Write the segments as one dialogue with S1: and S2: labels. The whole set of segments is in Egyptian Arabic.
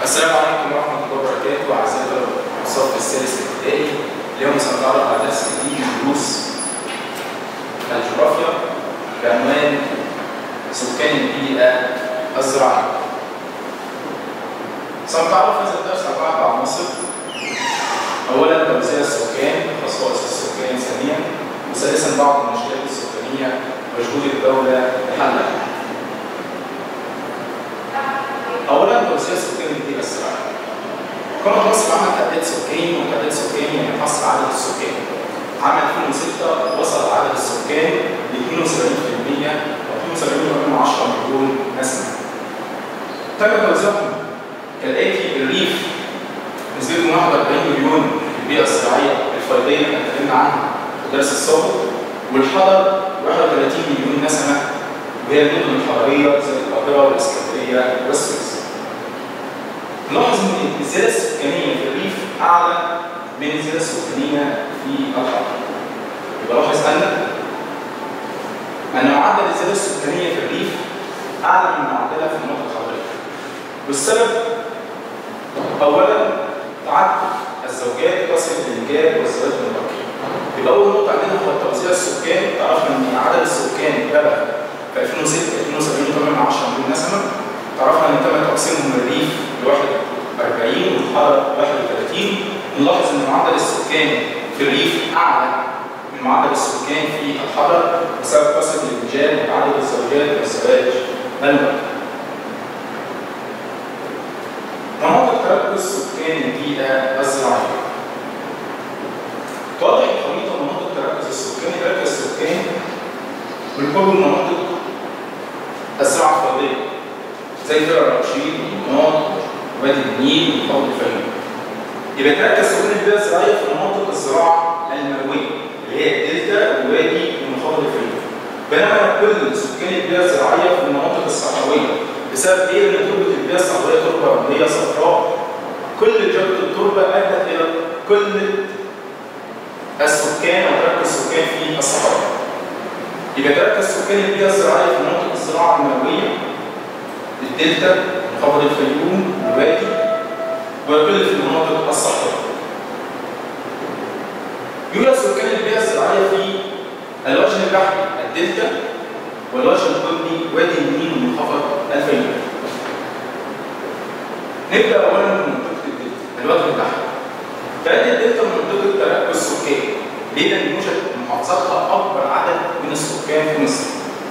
S1: السلام عليكم ورحمة الله وبركاته أعزائي الصف السادس الابتدائي اليوم سنتعرف على درس جديد من دروس الجغرافيا بعنوان سكان البيئة الزراعية. سنتعرف هذا الدرس على بعض عناصر أولا توزيع السكان خصائص السكان ثانيا وثالثا بعض المشكلات السكانية وجهود الدولة لحلها. اولا توزيع سكان البيئه الزراعيه. قامت مصر عمل تعداد سكاني وتعداد سكاني يعني حصر عدد السكان. عام 2006 وصل عدد السكان ل 72% و 72.10 مليون نسمه. تم توزيعهم كالاتي الريف نسبتهم 41 مليون في البيئه الزراعيه الفرديه اللي اتكلمنا عنها في الدرس السابق والحضر 31 مليون نسمه وهي المدن الحضريه زي القاهره والاسكندريه والسويس. نلاحظ ان الزياده السكانيه في الريف اعلى من الزياده السكانيه في الحضر. يبقى لاحظ ان ان معدل الزياده السكانيه في الريف اعلى من معدلها في المناطق الحضريه. والسبب اولا تعدد الزوجات كثره الانجاب والزواج المبكر. يبقى اول نقطه عندنا هو توزيع السكان تعرفنا ان عدد السكان بلغ في 2006 72 طبعا 10 مليون نسمه تعرفنا ان تم تقسيمهم الريف ل 41 والحضر 31 نلاحظ ان معدل السكان في الريف اعلى من معدل السكان في الحضر بسبب كثره الانجاب وعدد الزوجات والزواج المبكر. مناطق تركز سكان البيئه الزراعيه. توضح الخريطه مناطق تركز السكان تركز السكان من كل المناطق الزراعه الفرديه زي فرع الرشيد والمناط وادي النيل وفوض الفيوم. يبقى تركز سكان البيئه الزراعيه في مناطق الزراعه المرويه اللي هي الدلتا والوادي ومنخفض الفيوم. بينما كل سكان البيئه الزراعيه في المناطق الصحراويه بسبب ايه؟ ان تربه البيئه الصحراويه تربه رمليه صفراء كل جوده التربه ادت الى قله السكان او تركز السكان في الصحراء. يبقى تركز سكان البيئه الزراعيه في مناطق الزراعه المرويه الدلتا منخفض الفيوم الوادي ويقل في المناطق الصحراء. يوجد سكان البيئه الزراعيه في الوجه البحري الدلتا والوجه القطبي وادي النيل ومنخفض الفيوم. نبدا اولا بمنطقه الدلتا الوجه البحري. فادي الدلتا منطقه تركز سكاني ليه؟ لان يوجد محافظاتها اكبر عدد من السكان في مصر.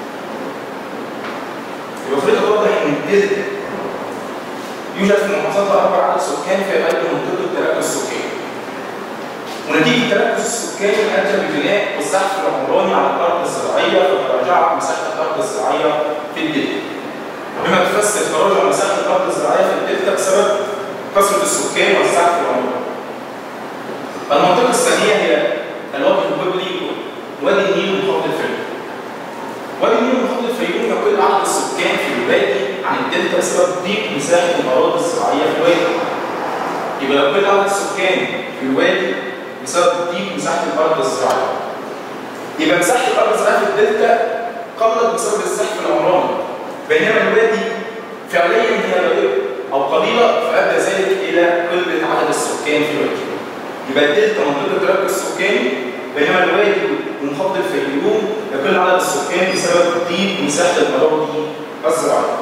S1: يبقى فريق واضح ان الدلتا يوجد في محافظاتها اكبر عدد سكان في قلب منطقه تركز سكاني. ونتيجه التركز السكاني ادى ببناء والزحف العمراني على الارض الزراعيه فتراجعت مساحه الارض الزراعيه في الدلتا. بما تفسر تراجع مساحه الارض الزراعيه في الدلتا بسبب كثره السكان والزحف العمراني. المنطقه الثانيه هي الوجه القبلي وادي النيل ومنخفض الفيوم. وادي النيل ومنخفض الفيوم يقل عدد السكان في الوادي عن الدلتا بسبب ضيق مساحه الاراضي الزراعيه في الوادي. يبقى يقل عدد السكان في الوادي بسبب ضيق مساحه الارض الزراعيه. يبقى مساحه الارض الزراعيه في الدلتا قلت بسبب الزحف العمراني بينما الوادي فعليا هي غير او قليله فادى ذلك الى قله عدد السكان في الوادي. يبقى الدلتا منطقه تركز سكاني بينما الوادي ومنخفض الفيوم يقل عدد السكان بسبب ضيق مساحه الاراضي الزراعيه.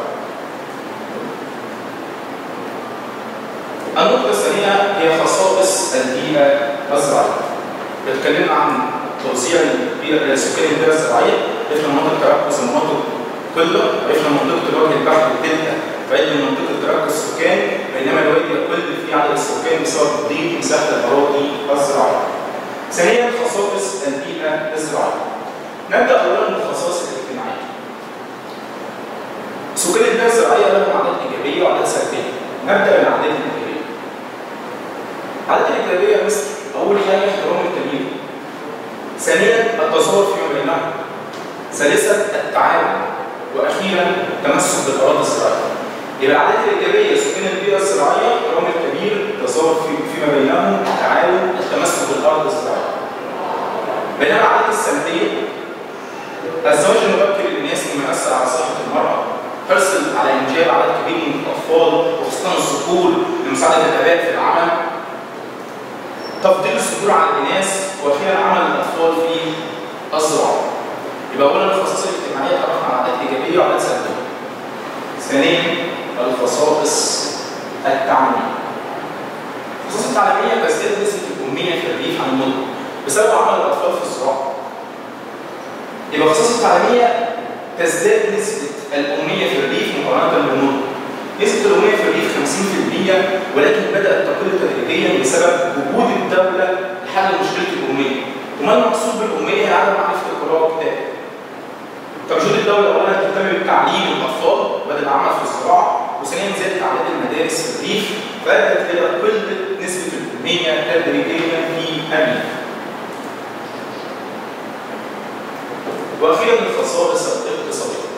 S1: النقطة الثانية هي خصائص البيئة الزراعية. اتكلمنا عن توزيع البيئة سكان البيئة الزراعية، عرفنا مناطق تركز ومناطق قلة، عرفنا منطقة الوجه البحري الدلتا فإن منطقة تركز السكان بينما الوادي يقل في عدد السكان بسبب ضيق مساحة الأراضي الزراعية. ثانيا خصائص البيئة الزراعية. نبدأ أولا بالخصائص الاجتماعية. سكان البيئة الزراعية لهم عادات إيجابية وعادات سلبية. نبدأ بالعادات الإيجابية. العادات الإيجابية مثل أول حاجة احترام التغيير. ثانيا التصور فيما بينهم. ثالثا التعاون. وأخيرا التمسك بالأراضي الزراعية. يبقى العادات الإيجابية سكان البيئة الزراعية احترام الكبير التصور في فيما بينهم التعاون التمسك بالأرض الزراعية. بينما العادات السلبية الزواج المبكر للناس مما يؤثر على صحة المرأة حرص على انجاب عدد كبير من الاطفال وخاصه الذكور لمساعده الاباء في العمل تفضيل الذكور على الاناث واخيرا عمل الاطفال في الزراعه يبقى اولا الخصائص الاجتماعيه تعرفنا على عادات ايجابيه وعادات سلبيه ثانيا الخصائص التعليميه الخصائص التعليميه تزداد نسبه الاميه في الريف عن المدن بسبب عمل الاطفال في الزراعه يبقى الخصائص التعليميه تزداد نسبه الاميه في الريف مقارنه بالمدن نسبة الأمية في الريف 50% ولكن بدأت تقل تدريجيا بسبب وجود الدولة لحل مشكلة الأمية. وما المقصود بالأمية هي عدم معرفة القراءة والكتابة. فوجود الدولة أولا تهتم بتعليم الأطفال بدل العمل في الزراعة، وثانيا زيادة أعداد المدارس في الريف فأدت إلى قلة نسبة الأمية تدريجيا في الريف. وأخيرا الخصائص الاقتصادية.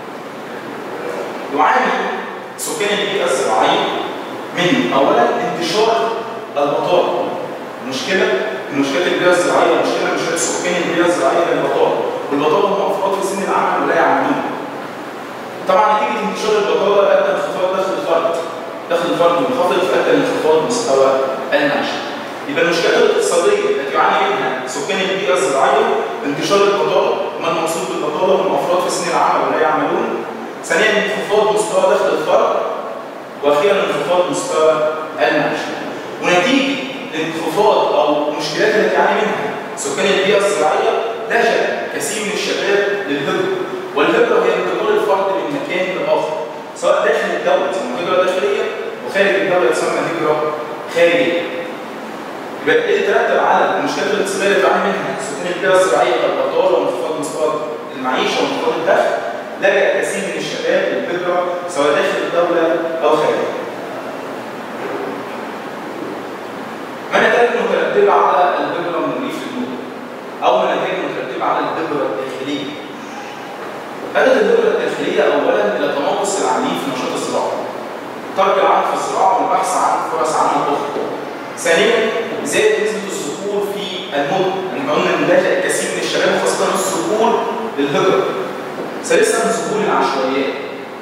S1: يعاني سكان البيئة الزراعية من أولا انتشار البطالة المشكلة مشكلة البيئة الزراعية مشكلة مشكلة سكان البيئة الزراعية هي البطالة والبطالة هم أفراد في سن العمل ولا يعملون طبعا نتيجة انتشار البطالة أدى انخفاض دخل الفرد دخل الفرد منخفض فأدى لانخفاض مستوى المعيشة يبقى المشكلة الاقتصادية التي يعاني منها سكان البيئة الزراعية انتشار البطالة وما المقصود بالبطالة هم أفراد في سن العمل ولا يعملون ثانيا انخفاض مستوى دخل الفرد واخيرا انخفاض مستوى المعيشه ونتيجه الانخفاض او المشكلات التي يعاني منها سكان البيئه الزراعيه لجا كثير من الشباب للهجره والهجره هي انتقال الفرد من مكان لاخر سواء داخل الدوله تسمى هجره داخليه وخارج الدوله تسمى هجره خارجيه يبقى ايه اللي ترتب على المشكلات الاقتصاديه اللي بيعاني منها سكان البيئه الزراعيه البطاله وانخفاض مستوى المعيشه وانخفاض الدخل لجأ كثير من الشباب للهجرة سواء داخل الدولة أو خارجها. ما النتائج المترتبة على الهجرة من الريف للمدن؟ أو ما النتائج المترتبة على الهجرة الداخلية؟ أدت الهجرة الداخلية أولاً إلى تناقص العميل في نشاط الزراعة. ترك العمل في الزراعة والبحث عن فرص عمل أخرى. ثانياً زادت نسبة الذكور في المدن، احنا قلنا إن لجأ كثير من الشباب خاصة الذكور للهجرة. ثالثا ظهور العشوائيات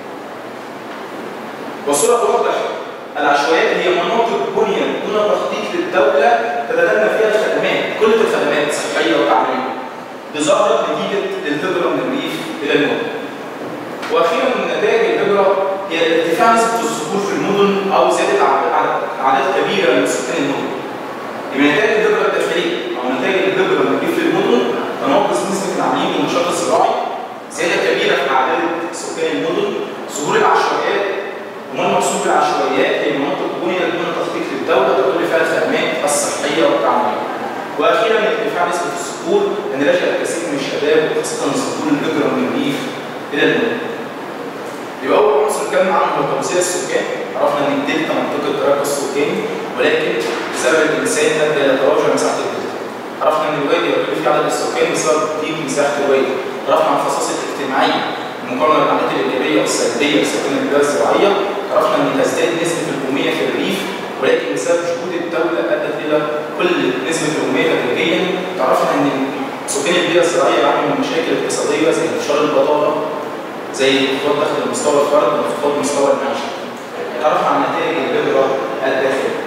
S1: وصورة توضح العشوائيات هي مناطق بنيت دون تخطيط للدولة تتدنى فيها الخدمات كل الخدمات صحية وتعليمية بظهرت نتيجة الهجرة من الريف إلى المدن وأخيرا من نتائج الهجرة هي ارتفاع نسبة الذكور في المدن أو زيادة أعداد كبيرة من سكان المدن يبقى نتائج الهجرة الداخلية أو نتائج الهجرة من الريف للمدن تناقص نسبة العاملين بالنشاط الزراعي زياده كبيره في اعداد سكان المدن ظهور العشوائيات وما المقصود بالعشوائيات هي مناطق بنيت دون تخطيط للدوله تقل فيها الخدمات الصحيه والتعليميه واخيرا ارتفاع نسبه الذكور ان لجا الكثير من الشباب وخاصه ذكور الهجره من الريف الى المدن يبقى اول عنصر اتكلم عنه هو توزيع السكان عرفنا ان الدلتا منطقه التراكم السكاني ولكن بسبب الانسان ادى الى تراجع مساحه الدلتا عرفنا ان الوادي يقل فيه عدد السكان بسبب ضيق مساحه الوادي عرفنا عن الخصائص الاجتماعيه المقارنه بالعادات الايجابيه والسلبيه لسكان البيئه الزراعيه عرفنا ان تزداد نسبه الاميه في الريف ولكن بسبب جهود الدوله ادت الى كل نسبه الاميه تدريجيا عرفنا ان سكان البيئه الزراعيه يعانوا من مشاكل اقتصاديه زي انتشار البطاله زي انخفاض دخل مستوى الفرد وانخفاض مستوى المعيشه عرفنا عن نتائج الهجره الداخليه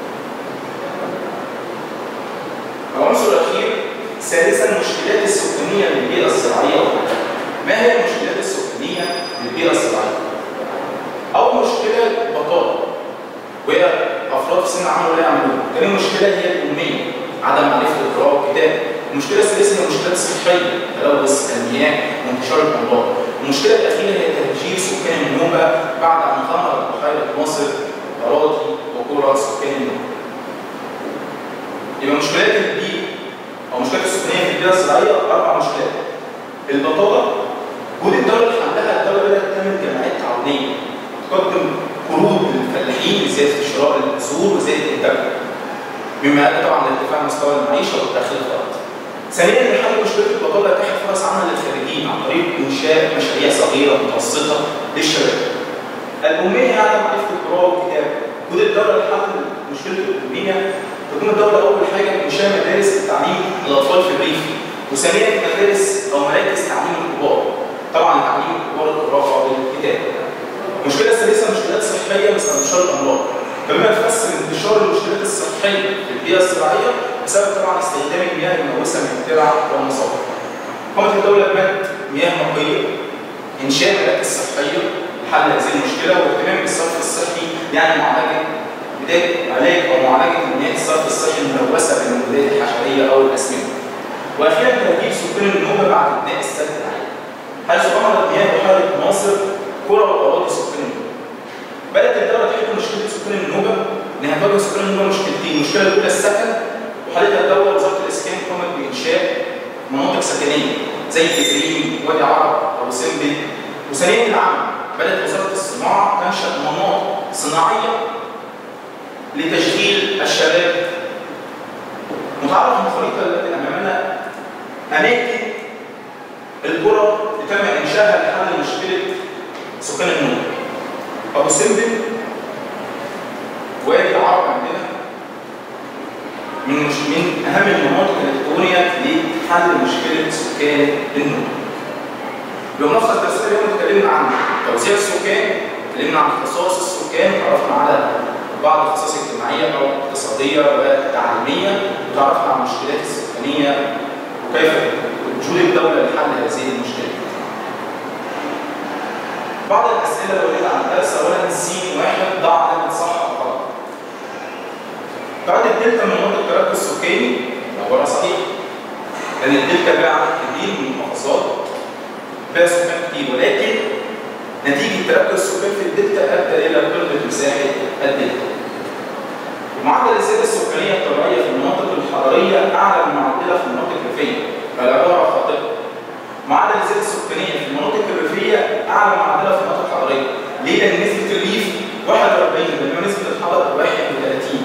S1: العنصر الاخير ثالثا المشكلات السكانيه للبيئه الزراعيه ما هي المشكلات السكانيه للبيئه الزراعيه؟ اول مشكله البطاله وهي افراد في سن العمل ولا يعملون، ثاني مشكله هي الاميه عدم معرفه القراءه والكتابه، المشكله الثالثه هي المشكلات الصحيه تلوث المياه وانتشار الامراض، المشكله الاخيره هي تهجير سكان النوبه بعد ان ظهرت بحيره ناصر اراضي وقرى سكان النوبه. يبقى مشكلات البيئه او مشكلات السكانيه في البيئه الزراعيه اربع مشكلات. البطاله وجود الدوله اللي عندها الدوله بدات تعمل جمعيات تعاونيه تقدم قروض للفلاحين لزياده شراء البذور وزياده انتاجهم. مما ادى طبعا لارتفاع مستوى المعيشه والدخل الفرد. ثانيا لحل مشكله البطاله اتاحت فرص عمل للخارجين عن طريق انشاء مشاريع صغيره متوسطه للشباب. الاميه هي عدم معرفه القراءه والكتابه. وجود الدوله لحل مشكله الاميه تقوم الدولة أول حاجة بإنشاء مدارس لتعليم الأطفال في الريف وثانيا مدارس أو مراكز تعليم الكبار طبعا تعليم الكبار القراءة بتاعه. المشكله الثالثه مشكلات صحيه مثل انتشار الامراض. فبما تفسر انتشار المشكلات الصحيه في البيئه الزراعيه بسبب طبعا استخدام المياه الملوثه من الترع والمصادر. قامت الدوله بمد مياه نقيه انشاء مراكز صحيه لحل هذه المشكله واهتمام بالصرف الصحي يعني معالجه بدايه علاج او معالجه المياه الصرف الصحي الملوثه بالمبيدات الحشريه او الاسمده. واخيرا تهديد سكان النوبه بعد ابناء السد العالي. حيث غمرت مياه بحيره ناصر قرى واراضي سكان النوبه. بدات الدوله تحل مشكله سكان النوبه انها تواجه سكان النوبه مشكلتين، المشكله الاولى السكن وحلتها الدوله وزاره الاسكان قامت بانشاء مناطق سكنيه زي كفرين وادي عرب او سمبل وثانيا العمل بدات وزاره الصناعه تنشا مناطق صناعيه لتشغيل الشباب متعرف من الخريطه التي امامنا اماكن القرى اللي تم انشائها لحل مشكله سكان النوبه ابو سمبل وادي العرب عندنا من مش من اهم المناطق التي بنيت لحل مشكله سكان النوبه. بملخص درسنا اليوم اتكلمنا عن توزيع السكان، اتكلمنا عن اختصاص السكان، تعرفنا على بعض الاختصاص الاجتماعيه او الاقتصاديه والتعليميه، وتعرفنا عن المشكلات السكانيه وكيف وجود الدوله لحل هذه المشكلات. بعض الاسئله اللي ولدت عن الدرس اولا سين واحد ضع علامه صح او غلط. تعد الدلتا من مناطق التركز السكاني عباره صحيح لان الدلتا فيها عدد كبير من المحافظات فيها سكان كتير ولكن نتيجه تركز السكان في الدلتا ادى الى قله مساحه الدلتا. معدل الزياده السكانيه الطبيعيه في المناطق الحضريه اعلى من معدلها في المناطق الريفيه فالعباره خاطئه. معدل الزياده السكانيه في المناطق الريفيه اعلى من معدلها في المناطق الحضريه. ليه؟ لان نسبه الريف 41 بينما نسبه الحضر 31.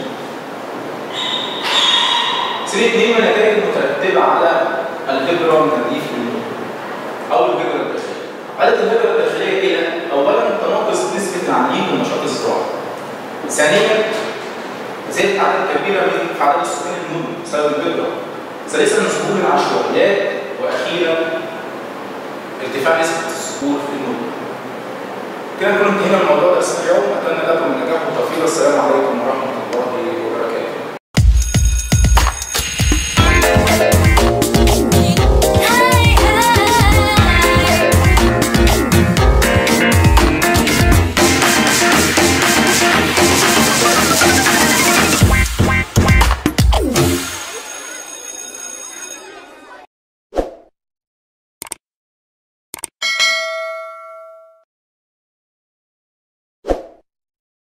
S1: سنة اثنين من النتائج المترتبة على الهجرة من الريف للنوبة أو الهجرة الداخلية. عدد الهجرة الداخلية إيه؟ أولا تناقص نسبة العاملين والنشاط الزراعي. ثانيا زادت عدد كبيرة من في عدد السكان النوبة بسبب الهجرة. ثالثا ظهور العشوائيات وأخيرا ارتفاع نسبة الذكور في النوبة. كده نكون انتهينا من موضوع درسنا اليوم أتمنى لكم النجاح والتوفيق والسلام عليكم ورحمة الله وبركاته.